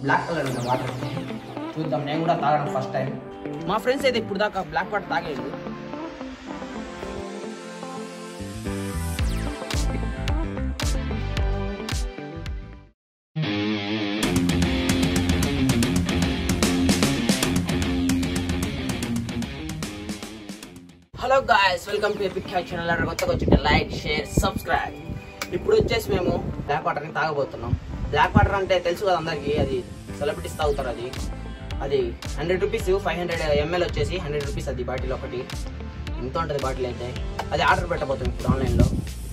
Black colour ఉంది water చూద్దాం నేను కూడా తాగడం ఫస్ట్ టైం మా ఫ్రెండ్స్ అయితే ఇప్పుడు దాకా బ్లాక్ వాటర్ తాగలేదు hello guys welcome to epic hack channel ఎవరు కొత్తగా వచ్చింటే లైక్ షేర్ సబ్స్క్రైబ్ ఇప్పుడు వచ్చేసి మేము బ్లాక్ వాటర్ని తాగబోతున్నాం బ్లాక్ వాటర్ అంటే తెలుసు కదా అందరికీ అది సెలబ్రిటీస్ తాగుతారు అది అది hundred rupees five hundred ML వచ్చేసి హండ్రెడ్ రూపీస్ అది బాటిల్ ఒకటి ఎంత ఉంటుంది బాటిల్ అయితే అది ఆర్డర్ పెట్టబోతాం ఇప్పుడు ఆన్లైన్లో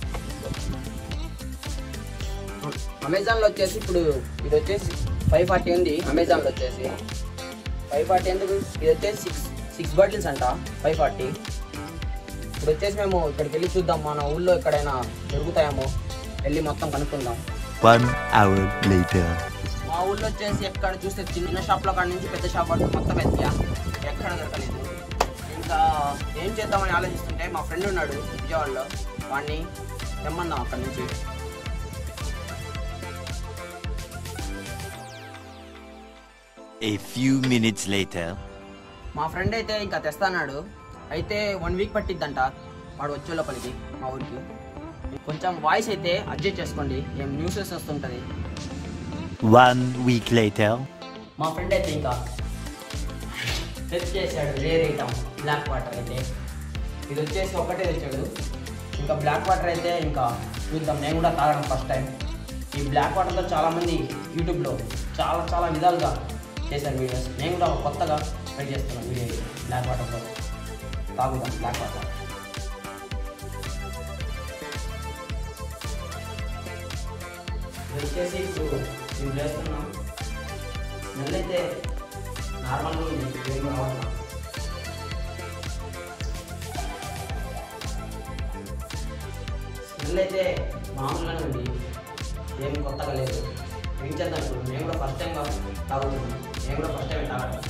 అమెజాన్లో వచ్చేసి ఇప్పుడు ఇది వచ్చేసి ఫైవ్ ఫార్టీ ఉంది అమెజాన్లో వచ్చేసి ఫైవ్ ఫార్టీ ఎందుకు ఇది వచ్చేసి సిక్స్ సిక్స్ బాటిల్స్ అంట ఫైవ్ ఫార్టీ ఇప్పుడు వచ్చేసి మేము ఇక్కడికి వెళ్ళి చూద్దాం మన ఊళ్ళో ఎక్కడైనా దొరుకుతాయేమో వెళ్ళి మొత్తం కనుక్కుందాం One hour later. మా ఊళ్ళో వచ్చేసి ఎక్కడ చూస్తే చిన్న షాప్లో కాడ నుంచి పెద్ద షాప్ వరకు మొత్తం ఎత్తియా ఎక్కడ దొరకలేదు ఇంకా ఏం చేద్దామని ఆలోచిస్తుంటే మా ఫ్రెండ్ ఉన్నాడు విజయవాడలో వాడిని తెమ్మందాం అక్కడి నుంచి A few minutes later. మా ఫ్రెండ్ అయితే ఇంకా తెస్తాన్నాడు అయితే వన్ వీక్ పట్టిద్దంట వాడు వచ్చే లోపలికి మా ఊరికి కొంచెం వాయిస్ అయితే అడ్జస్ట్ చేసుకోండి ఏం న్యూసెస్ వస్తుంటుంది One week later. మా ఫ్రెండ్ అయితే ఇంకా తెచ్చేసాడు రేర్ ఐటమ్ బ్లాక్ వాటర్ అయితే ఇది వచ్చేసి ఒక్కటే తెచ్చాడు ఇంకా బ్లాక్ వాటర్ అయితే ఇంకా చూద్దాం నేను కూడా తాగడం ఫస్ట్ టైం ఈ బ్లాక్ వాటర్తో చాలామంది యూట్యూబ్లో చాలా చాలా విధాలుగా చేశారు వీడియోస్ నేను కూడా కొత్తగా ట్రై చేస్తున్నాను వీడియో ఇది. బ్లాక్ వాటర్తో తాగుదాం బ్లాక్ వాటర్ ఇది వచ్చేసి ఇప్పుడు నేను చేస్తున్నాం స్మెల్ అయితే నార్మల్గా ఉంది ఏం కావాలి స్మెల్ అయితే మామూలుగానే ఉంది ఏం కొత్తగా లేదు ఏం చేద్దాం ఇప్పుడు మేము కూడా ఫస్ట్ టైం తాగుతున్నాం నేను కూడా ఫస్ట్ టైం తాగడం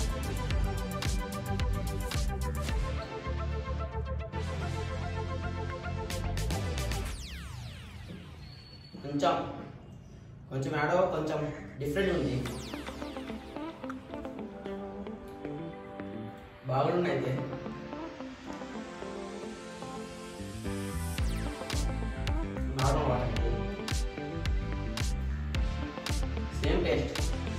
కొంచెం కొంచెం ఆడో కొంచెం డిఫరెంట్ ఉంది బాగున్నాయి అయితే normal water same taste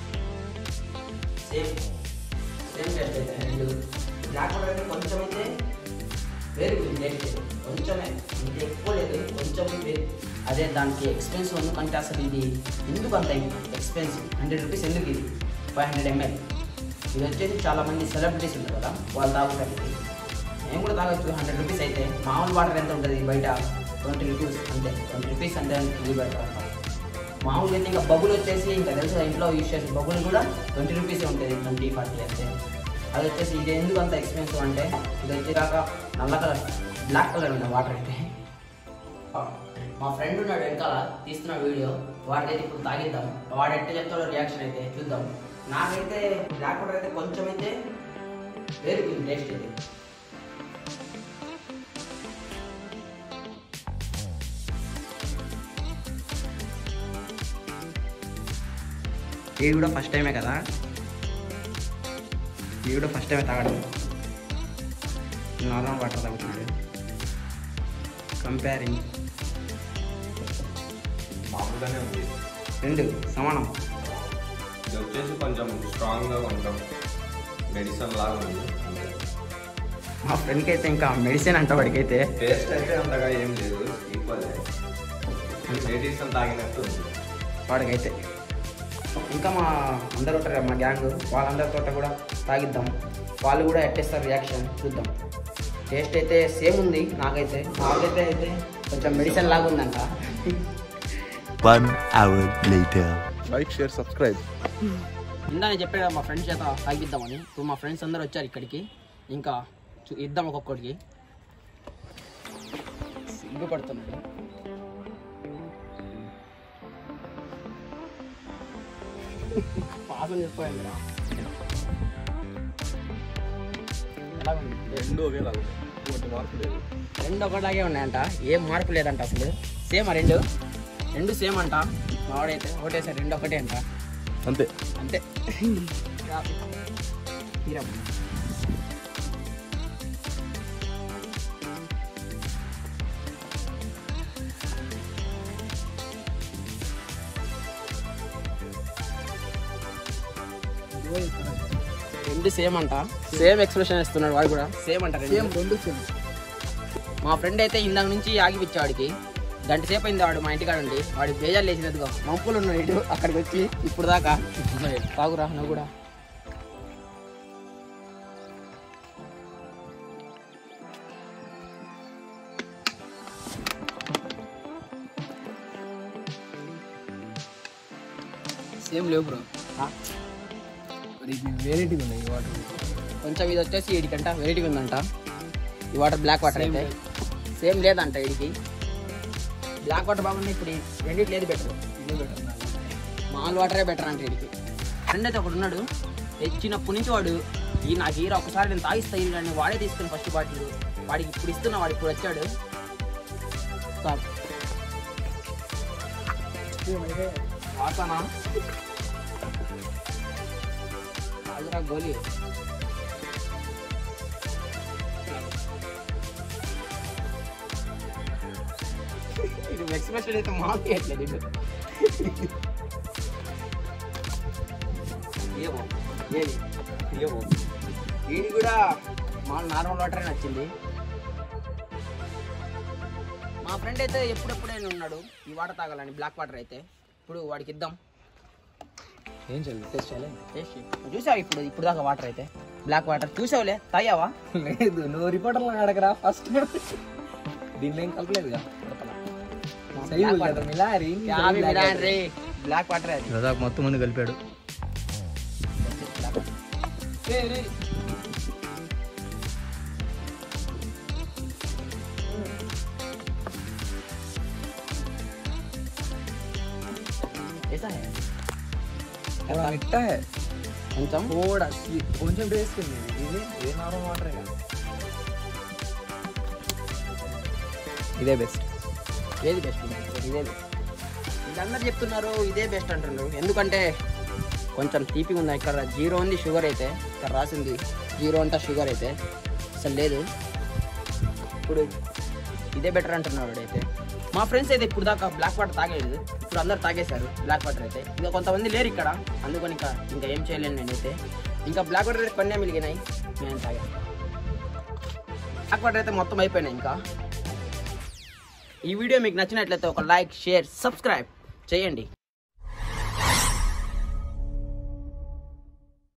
same same taste అయితే రెండు బ్లాక్ వాటర్ అయితే కొంచెం అయితే వేరు టేస్ట్ కొంచెమే అంత ఎక్కువ లేదు కొంచెం వేరు అదే దానికి ఎక్స్పెన్సివ్ ఎందుకంటే అసలు ఇది ఎందుకు అంత ఎక్స్పెన్సివ్ హండ్రెడ్ రూపీస్ ఎందుకు ఇది ఫైవ్ హండ్రెడ్ ఎంఎల్ ఇది వచ్చేసి చాలా మంది సెలబ్రిటీస్ ఉంటారు కదా వాళ్ళు తాగుతారు ఇది నేను కూడా తాగొచ్చు హండ్రెడ్ రూపీస్ అయితే మామూలు వాటర్ ఎంత ఉంటుంది బయట ట్వంటీ రూపీస్ అంతే ట్వంటీ రూపీస్ అంతే ఇది పెడతారు మామూలుగా అయితే ఇంకా బబుల్ వచ్చేసి ఇంకా తెలుసు కదా, ఇంట్లో యూజ్ చేసే బబుల్ కూడా ట్వంటీ రూపీస్ ఉంటుంది ట్వంటీ ఫార్టీ అంతే అది వచ్చేసి ఇది ఎందుకు అంత ఎక్స్పెన్సివ్ అంటే ఇది వచ్చేదాకా నల్ల కలర్ బ్లాక్ కలర్ ఉంది వాటర్ అయితే మా ఫ్రెండ్ ఉన్నాడు వెనకాల తీస్తున్న వీడియో వాడికైతే ఇప్పుడు తాగిద్దాం వాడు ఎట్ట చెప్తాడో రియాక్షన్ అయితే చూద్దాం నాకైతే బ్లాక్ వాటర్ అయితే కొంచెం అయితే వేరు టేస్ట్ అయితే ఇది కూడా ఫస్ట్ టైమే కదా ఇది కూడా ఫస్ట్ టైమే తాగడం నార్మల్ వాటర్ తాగుతున్నాడు కంపేరింగ్ మామూలుగానే ఉంది రెండు సమానం ఇది వచ్చేసి కొంచెం స్ట్రాంగ్గా కొంచెం మెడిసిన్ లాగా ఉంది అంతే మా ఫ్రెండ్కి అయితే ఇంకా మెడిసిన్ అంట వాడికైతే టేస్ట్ అయితే అంతగా ఏం లేదు ఈక్వల్ మెడిసిన్ తాగినట్టు ఉంది వాడికైతే ఇంకా మా అందరు ఉంటారు కదా మా గ్యాంగ్ వాళ్ళందరితో కూడా తాగిద్దాం వాళ్ళు కూడా ఎట్టేస్తారు రియాక్షన్ చూద్దాం టేస్ట్ అయితే సేమ్ ఉంది నాకైతే నాకైతే అయితే కొంచెం మెడిసిన్ లాగా ఉందంట One hour later. Like share subscribe ఇందా నేను చెప్పాను కదా మా ఫ్రెండ్స్ చేత తాగిద్దామని ఇప్పుడు మా ఫ్రెండ్స్ అందరూ వచ్చారు ఇక్కడికి ఇంకా చూ- ఇద్దాం ఒక్కొక్కడికి సిగ్గుపడుతున్నాడు పాసం చెప్పాయండి రా ఎలా ఉంది రెండు ఒకేలాగా ఉన్నాయి. ఎటువంటి మార్పు లేదు రెండు ఒకలాగే ఉన్నాయంట ఏం మార్పు లేదంట అసలు సేమ్ ఆ రెండు రెండు సేమ్ అంట మావాడైతే ఒకటేసారి రెండు ఒకటే అంట అంతే అంతే తీరా రెండు సేమ్ అంట సేమ్ ఎక్స్ప్రెషన్ ఇస్తున్నాడు వాడు కూడా సేమ్ అంట సేమ్ రెండు సేమ్ మా ఫ్రెండ్ అయితే ఇందాక నుంచి ఆగిపిచ్చా వాడికి గంట సేపు అయింది వాడు మా ఇంటికాడ ఉండి వాడికి బేజాలు లేచినట్టుగా మంపులు ఉన్నాడు ఇటు అక్కడికి వచ్చి ఇప్పుడు దాకా తాగురా నువ్వు కూడా సేమ్ లేవు బ్రో మరి ఇది వెరైటీగా ఉన్నాయి ఈ వాటర్ కొంచెం ఇది వచ్చేసి వీడికంట వెరైటీగా ఉందంట ఈ వాటర్ బ్లాక్ వాటర్ అయితే సేమ్ లేదంట వీడికి బ్లాక్ వాటర్ బాగుంది ఇప్పుడు ఈ రెండిటి లేదు బెటర్ ఇదే బెటర్ నాకు మామూలు వాటరే బెటర్ అంటే వీడికి ఫ్రెండ్ అయితే ఒకడు ఉన్నాడు తెచ్చినప్పటి నుంచి వాడు ఈ నాకు ఈర ఒకసారి నేను తాగిస్తా ఈ కానీ వాడే తీసుకుని ఫస్ట్ బాటిల్ వాడికి ఇప్పుడు ఇస్తున్నా వాడు ఇప్పుడు వచ్చాడు తాగు. వాసన అదిరా గోలీ ఇది ఎక్స్ప్రెషన్ అయితే మాకు చేయట్లేదు ఇది. ఏమో ఏది ఏమో వీడి కూడా మా నార్మల్ వాటర్ నచ్చింది మా ఫ్రెండ్ అయితే ఎప్పుడెప్పుడే ఉన్నాడు ఈ వాటర్ తాగాలని బ్లాక్ వాటర్ అయితే ఇప్పుడు వాడికి ఇద్దాం ఏం చేయాలి టెస్ట్ చేయాలి టేస్ట్ చెయ్. నువ్వు చూసావు ఇప్పుడు ఇప్పుడు దాకా వాటర్ అయితే బ్లాక్ వాటర్ చూసావులే తాగావా లేదు నువ్వు రిపోర్టర్లో అడగరా ఫస్ట్ దీనిలో ఏం కలపలేదుగా సై Black బోల్ water. మిలారి యాభై మిలాన్ రే బ్లాక్ వాటర్ అది దాదాపు మొత్తం మంది కలిపాడు ऐसा है మిట్టా కొంచెం కూడా కొంచెం టేస్ట్ ఉంది ఇది ఏ నార్మల్ వాటర్ ఇదే బెస్ట్ ఏది బెస్ట్ ఇదే బెస్ట్ వీళ్ళందరూ చెప్తున్నారు ఇదే బెస్ట్ అంటున్నారు ఎందుకంటే కొంచెం తీపిగా ఉంది ఇక్కడ జీరో ఉంది షుగర్ అయితే ఇక్కడ రాసింది జీరో అంతా షుగర్ అయితే అసలు లేదు ఇప్పుడు ఇదే బెటర్ అంటున్నాడు అయితే మా ఫ్రెండ్స్ అయితే ఇప్పుడు దాకా బ్లాక్ వాటర్ తాగలేదు ఇప్పుడు అందరు తాగేశారు బ్లాక్ వాటర్ అయితే ఇంకా కొంతమంది లేరు ఇక్కడ అందుకని ఇంకా ఇంకా ఏం చేయలేను నేనైతే ఇంకా బ్లాక్ వాటర్ అయితే కొన్ని మిలిగినాయి నేను తాగాను బ్లాక్ వాటర్ అయితే మొత్తం అయిపోయినాయి ఇంకా ఈ వీడియో మీకు నచ్చినట్లయితే ఒక లైక్ షేర్ సబ్స్క్రైబ్ చేయండి